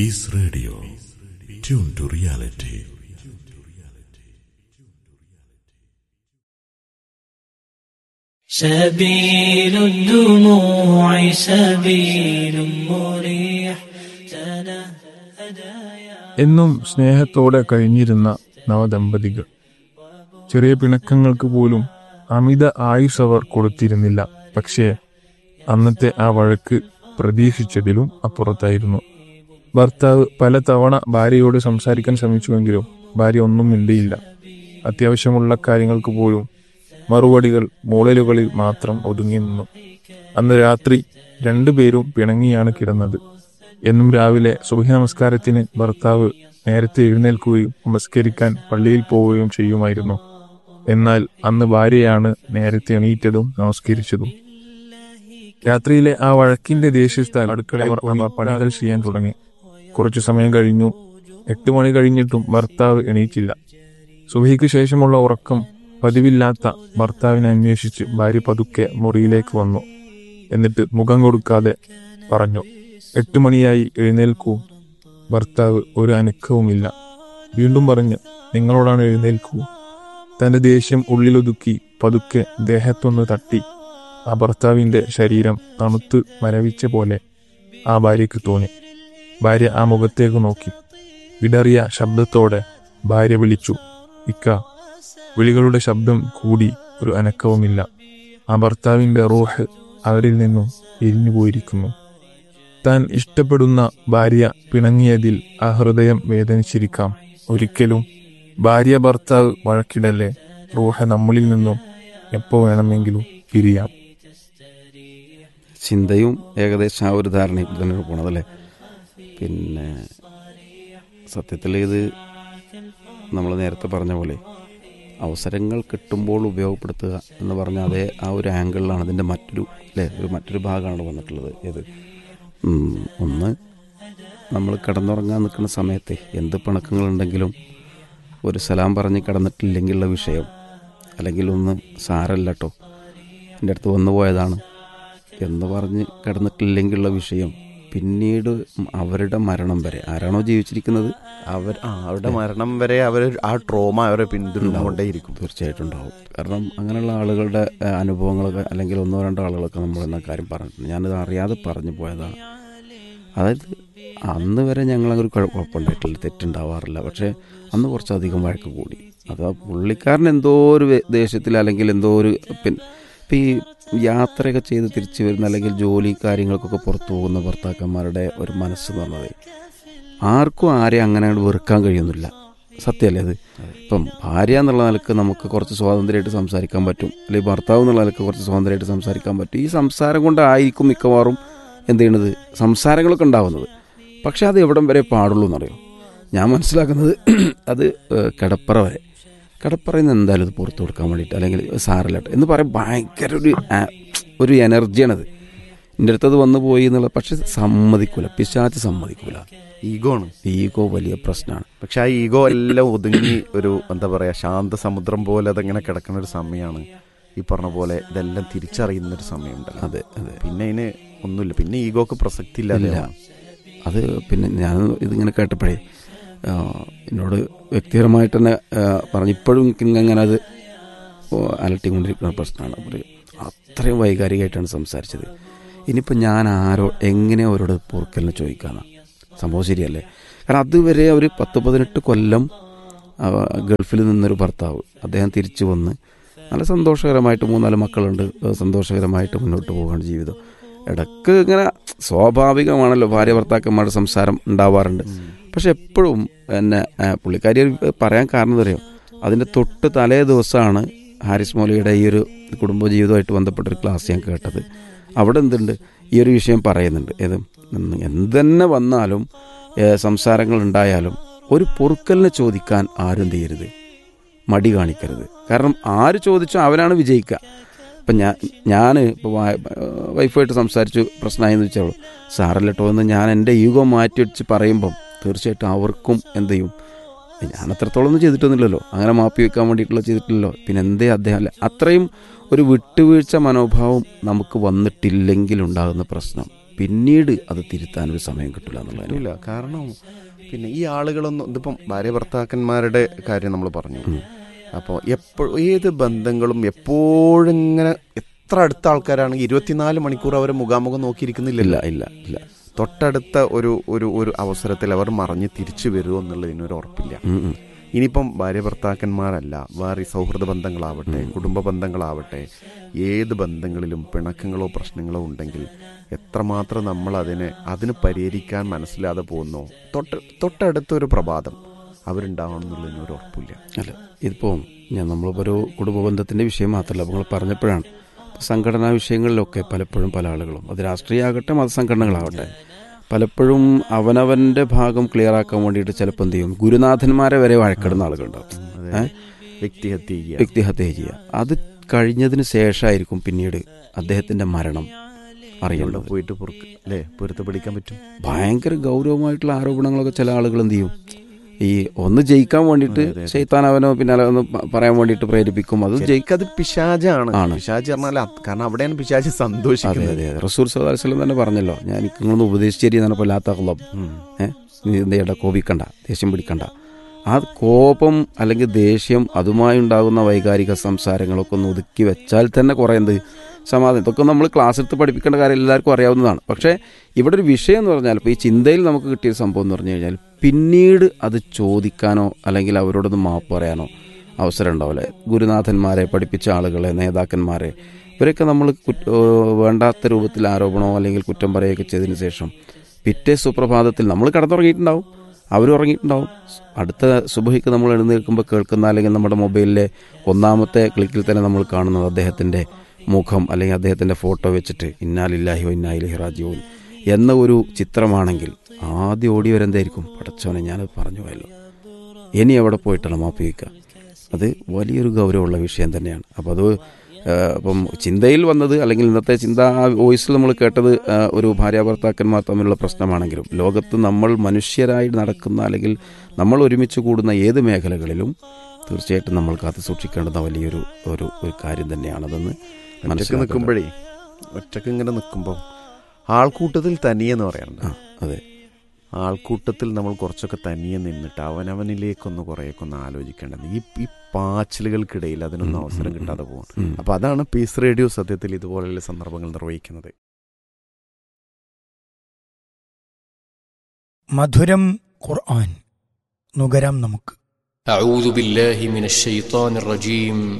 Peace Radio. Tune to reality. سبيل الدموع سبيل مريح تنهدى يا എന്നും സ്നേഹത്തോടെ കഴിഞ്ഞിരുന്ന നവദമ്പതികൾ ചെറിയ പിണക്കങ്ങൾക്ക് പോലും അമിത ആയുസ് അവർ കൊടുത്തിരുന്നില്ല പക്ഷേ അന്നത്തെ ആ വഴക്ക് പ്രതീക്ഷിച്ചതിലും അപ്പുറത്തായിരുന്നു ഭർത്താവ് പല തവണ ഭാര്യയോട് സംസാരിക്കാൻ ശ്രമിച്ചുവെങ്കിലും ഭാര്യ ഒന്നും മിണ്ടിയില്ല അത്യാവശ്യമുള്ള കാര്യങ്ങൾക്ക് പോലും മറുപടികൾ മൂളലുകളിൽ മാത്രം ഒതുങ്ങി നിന്നു അന്ന് രാത്രി രണ്ടുപേരും പിണങ്ങിയാണ് കിടന്നത് എന്നും രാവിലെ സുബഹി നമസ്കാരത്തിന് ഭർത്താവ് നേരത്തെ എഴുന്നേൽക്കുകയും നമസ്കരിക്കാൻ പള്ളിയിൽ പോവുകയും ചെയ്യുമായിരുന്നു എന്നാൽ അന്ന് ഭാര്യയാണ് നേരത്തെ എണീറ്റതും നമസ്കരിച്ചതും രാത്രിയിലെ ആ വഴക്കിന്റെ ദേഷ്യത്താൽ അടുക്കളയിൽ അവർ പണികൾ ചെയ്യാൻ തുടങ്ങി കുറച്ചു സമയം കഴിഞ്ഞു എട്ട് മണി കഴിഞ്ഞിട്ടും ഭർത്താവ് എണീറ്റില്ല സുബഹിക്ക് ശേഷമുള്ള ഉറക്കം പതിവില്ലാത്ത ഭർത്താവിനെ അന്വേഷിച്ച് ഭാര്യ പതുക്കെ മുറിയിലേക്ക് വന്നു എന്നിട്ട് മുഖം കൊടുക്കാതെ പറഞ്ഞു എട്ട് മണിയായി എഴുന്നേൽക്കൂ ഭർത്താവ് ഒരു അനക്കവുമില്ല വീണ്ടും പറഞ്ഞ് നിങ്ങളോടാണ് എഴുന്നേൽക്കൂ തന്റെ ദേഷ്യം ഉള്ളിലൊതുക്കി പതുക്കെ ദേഹത്തൊന്ന് തട്ടി ആ ഭർത്താവിന്റെ ശരീരം തണുത്ത് മരവിച്ച പോലെ ആ ഭാര്യയ്ക്ക് തോന്നി ഭാര്യ ആ മുഖത്തേക്ക് നോക്കി വിടറിയ ശബ്ദത്തോടെ ഭാര്യ വിളിച്ചു ഇക്ക വിളികളുടെ ശബ്ദം കൂടി ഒരു അനക്കവുമില്ല ആ ഭർത്താവിന്റെ റൂഹ് അവരിൽ നിന്നും പിരിഞ്ഞുപോയിരിക്കുന്നു താൻ ഇഷ്ടപ്പെടുന്ന ഭാര്യ പിണങ്ങിയതിൽ ആ ഹൃദയം വേദനിച്ചിരിക്കാം ഒരിക്കലും ഭാര്യ ഭർത്താവ് വഴക്കിടല്ലേ റൂഹ നമ്മളിൽ നിന്നും എപ്പോ വേണമെങ്കിലും പിരിയാം ചിന്തയും ഏകദേശം ആ ഒരു ധാരണയിൽ തന്നെ പോണതല്ലേ പിന്നെ സത്യത്തിൽ ഇത് നമ്മൾ നേരത്തെ പറഞ്ഞ പോലെ അവസരങ്ങൾ കിട്ടുമ്പോൾ ഉപയോഗപ്പെടുത്തുക എന്ന് പറഞ്ഞ അതേ ആ ഒരു ആംഗിളിലാണ് അതിൻ്റെ മറ്റൊരു അല്ലേ ഒരു മറ്റൊരു ഭാഗമാണ് വന്നിട്ടുള്ളത് ഏത് ഉം, ഒന്ന് നമ്മൾ കിടന്നുറങ്ങാൻ നിൽക്കുന്ന സമയത്തെ എന്ത് പിണക്കങ്ങളുണ്ടെങ്കിലും ഒരു സലാം പറഞ്ഞ് കിടന്നിട്ടില്ലെങ്കിലുള്ള വിഷയം അല്ലെങ്കിൽ ഒന്ന് സാരല്ല കേട്ടോ എൻ്റെ അടുത്ത് വന്നു പോയതാണ് എന്ന് പറഞ്ഞ് കിടന്നിട്ടില്ലെങ്കിലുള്ള വിഷയം പിന്നീട് അവരുടെ മരണം വരെ ആരാണോ ജീവിച്ചിരിക്കുന്നത് അവർ ആ അവരുടെ മരണം വരെ അവർ ആ ട്രോമ അവരെ പിന്തുടർന്നുകൊണ്ടേയിരിക്കും തീർച്ചയായിട്ടും ഉണ്ടാവും കാരണം അങ്ങനെയുള്ള ആളുകളുടെ ഏഹ്, അനുഭവങ്ങളൊക്കെ അല്ലെങ്കിൽ ഒന്നോ രണ്ടോ ആളുകളൊക്കെ നമ്മൾ എന്ന കാര്യം പറഞ്ഞിട്ടുണ്ട് ഞാനത് അറിയാതെ പറഞ്ഞു പോയതാണ് അതായത് അന്ന് വരെ ഞങ്ങളൊരു കുഴപ്പമുണ്ടായിട്ടില്ല തെറ്റുണ്ടാവാറില്ല പക്ഷേ അന്ന് കുറച്ചധികം വഴക്ക് കൂടി അത് ആ പുള്ളിക്കാരൻ എന്തോ ഒരു വേ- ദേഷ്യത്തിൽ അല്ലെങ്കിൽ എന്തോ ഒരു പിന്നെ ഇപ്പം ഈ യാത്രയൊക്കെ ചെയ്ത് തിരിച്ചു വരുന്ന അല്ലെങ്കിൽ ജോലി കാര്യങ്ങൾക്കൊക്കെ പുറത്തു പോകുന്ന ഭർത്താക്കന്മാരുടെ ഒരു മനസ്സ് എന്ന് പറഞ്ഞത് ആർക്കും ആരെയും അങ്ങനെ അങ്ങട് വെറുക്കാൻ കഴിയുന്നില്ല സത്യമല്ലേ അത് ഇപ്പം ഭാര്യ എന്നുള്ള നിലക്ക് നമുക്ക് കുറച്ച് സ്വാതന്ത്ര്യമായിട്ട് സംസാരിക്കാൻ പറ്റും അല്ലെങ്കിൽ ഭർത്താവ് എന്നുള്ള നിലക്ക് കുറച്ച് സ്വാതന്ത്ര്യമായിട്ട് സംസാരിക്കാൻ പറ്റും ഈ സംസാരം കൊണ്ടായിരിക്കും മിക്കവാറും എന്ത് ചെയ്യണത് സംസാരങ്ങളൊക്കെ ഉണ്ടാവുന്നത് പക്ഷെ അത് എവിടം വരെ പാടുള്ളൂ എന്നറിയോ ഞാൻ മനസ്സിലാക്കുന്നത് അത് ഏഹ്, കിടപ്പറ വരെ കിടപ്പറയിൽ നിന്ന് എന്തായാലും ഇത് പുറത്തു കൊടുക്കാൻ വേണ്ടിയിട്ട് അല്ലെങ്കിൽ സാറിലട്ടെ എന്ന് പറയാൻ ഭയങ്കര ഒരു ആ- ഒരു എനർജിയാണത് എൻ്റെ അടുത്തത് വന്നു പോയി എന്നുള്ളത് പക്ഷെ സമ്മതിക്കൂല പിശാച്ച് സമ്മതിക്കൂല ഈഗോ ആണ് ഈഗോ വലിയ പ്രശ്നമാണ് പക്ഷെ ആ ഈഗോ എല്ലാം ഒതുങ്ങി ഒരു എന്താ പറയാ ശാന്ത സമുദ്രം പോലെ അതങ്ങനെ കിടക്കുന്ന ഒരു സമയമാണ് ഈ പറഞ്ഞ പോലെ ഇതെല്ലാം തിരിച്ചറിയുന്ന ഒരു സമയമുണ്ടല്ലോ അതെ അതെ പിന്നെ അതിന് ഒന്നുമില്ല പിന്നെ ഈഗോക്ക് പ്രസക്തി ഇല്ലാതെ ഇല്ല അത് പിന്നെ ഞാൻ ഇതിങ്ങനെ കേട്ടപ്പോഴേ ആ, എന്നോട് വ്യക്തിപരമായിട്ട് തന്നെ ആ, പറഞ്ഞു ഇപ്പോഴും എനിക്ക് അങ്ങനെ അത് അലട്ടിക്കൊണ്ടിരിക്കുന്ന പ്രശ്നമാണ് അപ്പോൾ അത്രയും വൈകാരികമായിട്ടാണ് സംസാരിച്ചത് ഇനിയിപ്പോൾ ഞാൻ ആരോ എങ്ങനെ അവരോട് പൊറുക്കലിനെ ചോദിക്കാനാണ് സംഭവം ശരിയല്ലേ കാരണം അതുവരെ അവർ പത്ത് പതിനെട്ട് കൊല്ലം ആ, ഗൾഫിൽ നിന്നൊരു ഭർത്താവ് അദ്ദേഹം തിരിച്ചു വന്ന് നല്ല സന്തോഷകരമായിട്ട് മൂന്നാല് മക്കളുണ്ട് ഏഹ് സന്തോഷകരമായിട്ട് മുന്നോട്ട് പോവുകയാണ് ജീവിതം ഇടക്ക് ഇങ്ങനെ സ്വാഭാവികമാണല്ലോ ഭാര്യ ഭർത്താക്കന്മാരുടെ സംസാരം ഉണ്ടാവാറുണ്ട് പക്ഷെ എപ്പോഴും എന്നെ ആ, പുള്ളിക്കാരി ഒരു പറയാൻ കാരണം എന്തറിയോ അതിൻ്റെ തൊട്ട് തലേ ദിവസമാണ് ഹാരിസ് മൗലിയുടെ ഈ ഒരു കുടുംബജീവിതമായിട്ട് ബന്ധപ്പെട്ടൊരു ക്ലാസ് ഞാൻ കേട്ടത് അവിടെ എന്തുണ്ട് ഈ ഒരു വിഷയം പറയുന്നുണ്ട് ഏത് ഉം, എന്ത് തന്നെ വന്നാലും ഏ, സംസാരങ്ങൾ ഉണ്ടായാലും ഒരു പൊറുക്കലിനെ ചോദിക്കാൻ ആരും ചെയ്യരുത് മടി കാണിക്കരുത് കാരണം ആര് ചോദിച്ചോ അവരാണ് വിജയിക്കുക ഇപ്പം ഞാൻ ഞാൻ ഇപ്പോൾ വൈഫായിട്ട് സംസാരിച്ചു പ്രശ്നമായെന്ന് വെച്ചോളൂ സാറല്ലട്ടോ എന്ന് ഞാൻ എൻ്റെ ഈഗോ മാറ്റി വെച്ച് പറയുമ്പം തീർച്ചയായിട്ടും അവർക്കും എന്ത് ചെയ്യും ഞാൻ അത്രത്തോളം ഒന്നും ചെയ്തിട്ടൊന്നുമില്ലല്ലോ അങ്ങനെ മാപ്പി വെക്കാൻ വേണ്ടിയിട്ടുള്ള ചെയ്തിട്ടില്ലല്ലോ പിന്നെ എന്തേ അദ്ദേഹം അല്ല അത്രയും ഒരു വിട്ടുവീഴ്ച മനോഭാവം നമുക്ക് വന്നിട്ടില്ലെങ്കിൽ ഉണ്ടാകുന്ന പ്രശ്നം പിന്നീട് അത് തിരുത്താൻ ഒരു സമയം കിട്ടില്ല എന്നുള്ളത് പറ്റൂല കാരണം പിന്നെ ഈ ആളുകളൊന്നും ഇതിപ്പം ഭാര്യ ഭർത്താക്കന്മാരുടെ കാര്യം നമ്മൾ പറഞ്ഞു അപ്പോൾ എപ്പോഴും ഏത് ബന്ധങ്ങളും എപ്പോഴും ഇങ്ങനെ എത്ര അടുത്ത ആൾക്കാരാണെങ്കിൽ ഇരുപത്തിനാല് മണിക്കൂർ അവരെ മുഖാമുഖം ഇല്ല നോക്കിയിരിക്കുന്നില്ല ഇല്ല ഇല്ല തൊട്ടടുത്ത ഒരു ഒരു ഒരു അവസരത്തിൽ അവർ മറിഞ്ഞ് തിരിച്ചു വരുമോ എന്നുള്ളതിനൊരു ഉറപ്പില്ല ഉം, ഉം. ഇനിയിപ്പം ഭാര്യ ഭർത്താക്കന്മാരല്ല വേറെ സൗഹൃദ ബന്ധങ്ങളാവട്ടെ കുടുംബ ബന്ധങ്ങളാവട്ടെ ഏത് ബന്ധങ്ങളിലും പിണക്കങ്ങളോ പ്രശ്നങ്ങളോ ഉണ്ടെങ്കിൽ എത്രമാത്രം നമ്മൾ അതിനെ അതിന് പരിഹരിക്കാൻ മനസ്സിലാതെ പോകുന്നോ തൊട്ട് തൊട്ടടുത്തൊരു പ്രഭാതം അവരുണ്ടാവണം എന്നുള്ളതിന് ഒരു ഉറപ്പില്ല അല്ല ഇതിപ്പോൾ ഞാൻ നമ്മളിപ്പോൾ ഒരു കുടുംബ ബന്ധത്തിൻ്റെ വിഷയം മാത്രമല്ല നിങ്ങൾ പറഞ്ഞപ്പോഴാണ് ഇപ്പൊ സംഘടനാ വിഷയങ്ങളിലൊക്കെ പലപ്പോഴും പല ആളുകളും അത് രാഷ്ട്രീയമാകട്ടെ മതസംഘടനകളാവട്ടെ പലപ്പോഴും അവനവൻ്റെ ഭാഗം ക്ലിയർ ആക്കാൻ വേണ്ടിയിട്ട് ചിലപ്പോൾ എന്ത് ചെയ്യും ഗുരുനാഥന്മാരെ വരെ വഴക്കിടുന്ന ആളുകളുണ്ടാവും ഏ? വ്യക്തിഹത്യ ചെയ്യുക വ്യക്തിഹത്യ ചെയ്യുക അത് കഴിഞ്ഞതിന് ശേഷമായിരിക്കും പിന്നീട് അദ്ദേഹത്തിന്റെ മരണം അവിടെ അറിയേണ്ടത് പോയിട്ട് പൊറുക്ക് അല്ലേ പൊരുത്ത് പിടിക്കാൻ പറ്റും ഭയങ്കര ഗൗരവമായിട്ടുള്ള ആരോപണങ്ങളൊക്കെ ചില ആളുകൾ എന്ത് ചെയ്യും ഈ ഒന്ന് ജയിക്കാൻ വേണ്ടിയിട്ട് ചെയ്ത്താൻ അവനോ പിന്നാലെ ഒന്ന് പ- പറയാൻ വേണ്ടിയിട്ട് പ്രേരിപ്പിക്കും അത് ജയിക്കും ജയിക്കത് പിശാജാണ് ആണ്. പിശാജ് പറഞ്ഞാൽ അത് കാരണം അവിടെയാണ് പിശാജ് അതെ സന്തോഷിക്കുന്നത് അതെ റസൂൽ സദാസ്ലം തന്നെ പറഞ്ഞല്ലോ ഞാൻ എനിക്ക് നിങ്ങളൊന്ന് ഉപദേശിച്ചേരി എന്നാണ് ഇപ്പോൾ ലാത്തഹ്ലം ഉം. ഏഹ് നീ എന്ത് ചെയ്യണ്ട കോപിക്കണ്ട ദേഷ്യം പിടിക്കണ്ട ആ കോപം അല്ലെങ്കിൽ ദേഷ്യം അതുമായി ഉണ്ടാകുന്ന വൈകാരിക സംസാരങ്ങളൊക്കെ ഒന്ന് ഒതുക്കി വെച്ചാൽ തന്നെ കുറേ എന്ത് സമാധാനം ഇതൊക്കെ നമ്മൾ ക്ലാസ് എടുത്ത് പഠിപ്പിക്കേണ്ട കാര്യം എല്ലാവർക്കും അറിയാവുന്നതാണ് പക്ഷേ ഇവിടെ ഒരു വിഷയം എന്ന് പറഞ്ഞാൽ ഇപ്പോൾ ഈ ചിന്തയിൽ നമുക്ക് കിട്ടിയ സംഭവം എന്ന് പറഞ്ഞു കഴിഞ്ഞാൽ പിന്നീട് അത് ചോദിക്കാനോ അല്ലെങ്കിൽ അവരോടൊന്ന് മാപ്പ് പറയാനോ അവസരം ഉണ്ടാവില്ല ഗുരുനാഥന്മാരെ പഠിപ്പിച്ച ആളുകളെ നേതാക്കന്മാരെ ഇവരൊക്കെ നമ്മൾ കുറ്റ- ഏഹ് വേണ്ടാത്ത രൂപത്തിൽ ആരോപണമോ അല്ലെങ്കിൽ കുറ്റം പറയുകയൊക്കെ ചെയ്തതിന് ശേഷം പിറ്റേ സുപ്രഭാതത്തിൽ നമ്മൾ കിടന്നുറങ്ങിയിട്ടുണ്ടാവും അവരും ഉറങ്ങിയിട്ടുണ്ടാവും അടുത്ത സുബഹിക്ക് നമ്മൾ എഴുന്നേൽക്കുമ്പോൾ കേൾക്കുന്ന അല്ലെങ്കിൽ നമ്മുടെ മൊബൈലിലെ ഒന്നാമത്തെ ക്ലിക്കിൽ തന്നെ നമ്മൾ കാണുന്നത് അദ്ദേഹത്തിൻ്റെ മുഖം അല്ലെങ്കിൽ അദ്ദേഹത്തിൻ്റെ ഫോട്ടോ വെച്ചിട്ട് ഇന്നാലില്ലാഹിയോ ഇന്നായിലഹി റാജിയോൻ എന്ന ഒരു ചിത്രമാണെങ്കിൽ ആദ്യം ഓടി വരെന്തായിരിക്കും പടച്ചോനെ ഞാനത് പറഞ്ഞു പോയല്ലോ ഇനി എവിടെ പോയിട്ടാണ് മാപ്പ് ചോദിക്കുക അത് വലിയൊരു ഗൗരവമുള്ള വിഷയം തന്നെയാണ് അപ്പോൾ അത് ആ, അപ്പം ചിന്തയിൽ വന്നത് അല്ലെങ്കിൽ ഇന്നത്തെ ചിന്ത ആ വോയിസിൽ നമ്മൾ കേട്ടത് ആ, ഒരു ഭാര്യ ഭർത്താക്കന്മാർ തമ്മിലുള്ള പ്രശ്നമാണെങ്കിലും ലോകത്ത് നമ്മൾ മനുഷ്യരായി നടക്കുന്ന അല്ലെങ്കിൽ നമ്മൾ ഒരുമിച്ച് കൂടുന്ന ഏത് മേഖലകളിലും തീർച്ചയായിട്ടും നമ്മൾ കാത്തു സൂക്ഷിക്കേണ്ടുന്ന വലിയൊരു ഒരു ഒരു കാര്യം തന്നെയാണതെന്ന് ഒറ്റക്ക് മനസ്സിലാക്കുക നിൽക്കുമ്പോഴേ ഒറ്റക്ക് ഇങ്ങനെ നിൽക്കുമ്പോൾ ആൾക്കൂട്ടത്തിൽ തനിയെന്ന് പറയാറുണ്ട് ആ അതെ ആൾക്കൂട്ടത്തിൽ നമ്മൾ കുറച്ചൊക്കെ തനിയെ നിന്നിട്ട് അവനവനിലേക്കൊന്ന് കുറേയൊക്കെ ഒന്ന് ആലോചിക്കേണ്ടത് ഈ ഈ പാച്ചിലുകൾക്കിടയിൽ അതിനൊന്നും അവസരം കിട്ടാതെ പോകും ഉം. അപ്പൊ അതാണ് പീസ് റേഡിയോ സത്യത്തിൽ ഇതുപോലെയുള്ള സന്ദർഭങ്ങൾ നിർവഹിക്കുന്നത് മധുരം ഖുർആൻ നുകരാം നമുക്ക് أعوذ بالله من الشيطان الرجيم